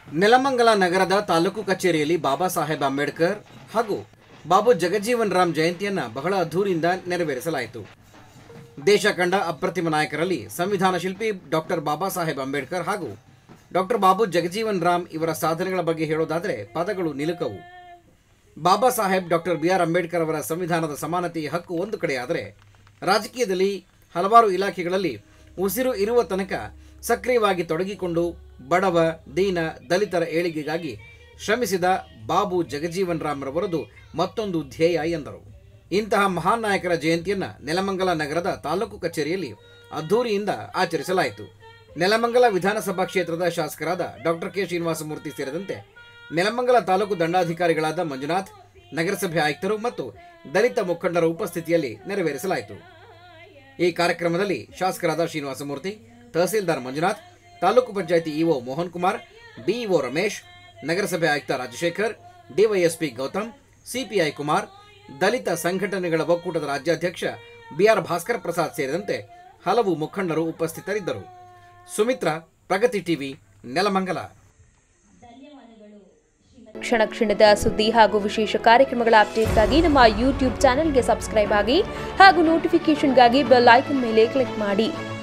ನೆಲಮಂಗಲ ನಗರದ ತಾಲೂಕು ಕಚೇರಿಯಲ್ಲಿ ಬಾಬಾ ಸಾಹೇಬ್ ಅಂಬೇಡ್ಕರ್ ಹಾಗೂ ಬಾಬು ಜಗಜೀವನ್ ರಾಮ್ ಜಯಂತಿಯನ್ನ ಬಹಳ ಅದ್ಧೂರಿಯಿಂದ ನೆರವೇರಿಸಲಾಯಿತು ದೇಶ ಕಂಡ ಅಪ್ರತಿಮ ನಾಯಕರಲ್ಲಿ ಸಂವಿಧಾನ ಶಿಲ್ಪಿ ಡಾಕ್ಟರ್ ಬಾಬಾ ಸಾಹೇಬ್ ಅಂಬೇಡ್ಕರ್ ಹಾಗೂ ಡಾಕ್ಟರ್ ಬಾಬು ಜಗಜೀವನ್ ರಾಮ್ ಇವರ ಸಾಧನೆಗಳ ಬಗ್ಗೆ ಹೇಳೋದಾದರೆ ಪದಗಳು ನಿಲುಕವು Baba Saheb doctor B R Ambedkar ಅವರ ಸಂವಿಧಾನದ ಸಮಾನತೆಯ ಹಕ್ಕು ಒಂದು ಕಡೆಯಾದರೆ ರಾಜಕೀಯದಲ್ಲಿ ಹಲವಾರು ಇಲಾಖೆಗಳಲ್ಲಿ ಉಸಿರು ಇರುವ ತನಕ ಸಕ್ರಿಯವಾಗಿ ತೊಡಗಿಕೊಂಡು ಬಡವ ದೀನ ದಲಿತರ ಏಳಿಗೆಗಾಗಿ ಶ್ರಮಿಸಿದ ಬಾಬು ಜಗಜೀವನ್ ರಾಮ್ ರವರದು ಮತ್ತೊಂದು ಧ್ಯೇಯ ಎಂದರು ಇಂತಹ ಮಹಾನ್ ನಾಯಕರ ಜಯಂತಿಯನ್ನ ನೆಲಮಂಗಲ ನಗರದ ತಾಲೂಕು ಕಚೇರಿಯಲ್ಲಿ ಅದ್ಧೂರಿಯಿಂದ ಆಚರಿಸಲಾಯಿತು ನೆಲಮಂಗಲ ವಿಧಾನಸಭಾ ಕ್ಷೇತ್ರದ ಶಾಸಕರಾದ ಡಾಕ್ಟರ್ ಕೆ ಶ್ರೀನಿವಾಸಮೂರ್ತಿ ಸೇರಿದಂತೆ ನೆಲಮಂಗಲ ತಾಲೂಕು ದಂಡಾಧಿಕಾರಿಗಳಾದ ಮಂಜುನಾಥ್ ನಗರಸಭೆ ಆಯುಕ್ತರು ಮತ್ತು ದಲಿತ ಮುಖಂಡರ ಉಪಸ್ಥಿತಿಯಲ್ಲಿ ನೆರವೇರಿಸಲಾಯಿತು ಈ ಕಾರ್ಯಕ್ರಮದಲ್ಲಿ ಶಾಸಕರಾದ ಶ್ರೀನಿವಾಸಮೂರ್ತಿ ತಹಸೀಲ್ದಾರ್ ಮಂಜುನಾಥ್ ತಾಲೂಕು ಪಂಚಾಯಿತಿ ಇಒ ಮೋಹನ್ ಕುಮಾರ್ ಬಿಇಒ ರಮೇಶ್ ನಗರಸಭೆ ಆಯುಕ್ತ ರಾಜಶೇಖರ್ ಡಿವೈಎಸ್ಪಿ ಗೌತಮ್ ಸಿಪಿಐ ಕುಮಾರ್ ದಲಿತ ಸಂಘಟನೆಗಳ ಒಕ್ಕೂಟದ ರಾಜ್ಯಾಧ್ಯಕ್ಷ ಬಿಆರ್ ಭಾಸ್ಕರ್ ಪ್ರಸಾದ್ ಸೇರಿದಂತೆ ಹಲವು ಮುಖಂಡರು ಉಪಸ್ಥಿತರಿದ್ದರು ಸುಮಿತ್ರಾ ಪ್ರಗತಿ ಟಿವಿ ನೆಲಮಂಗಲ ಕ್ಷಣ ಕ್ಷಣದ ಸುದ್ದಿ ಹಾಗೂ ವಿಶೇಷ ಕಾರ್ಯಕ್ರಮಗಳ ಅಪ್ಡೇಟ್ಗಾಗಿ ನಮ್ಮ ಯೂಟ್ಯೂಬ್ ಚಾನೆಲ್ಗೆ ಸಬ್ಸ್ಕ್ರೈಬ್ ಆಗಿ ಹಾಗೂ ನೋಟಿಫಿಕೇಷನ್ಗಾಗಿ ಬೆಲ್ ಐಕನ್ ಮೇಲೆ ಕ್ಲಿಕ್ ಮಾಡಿ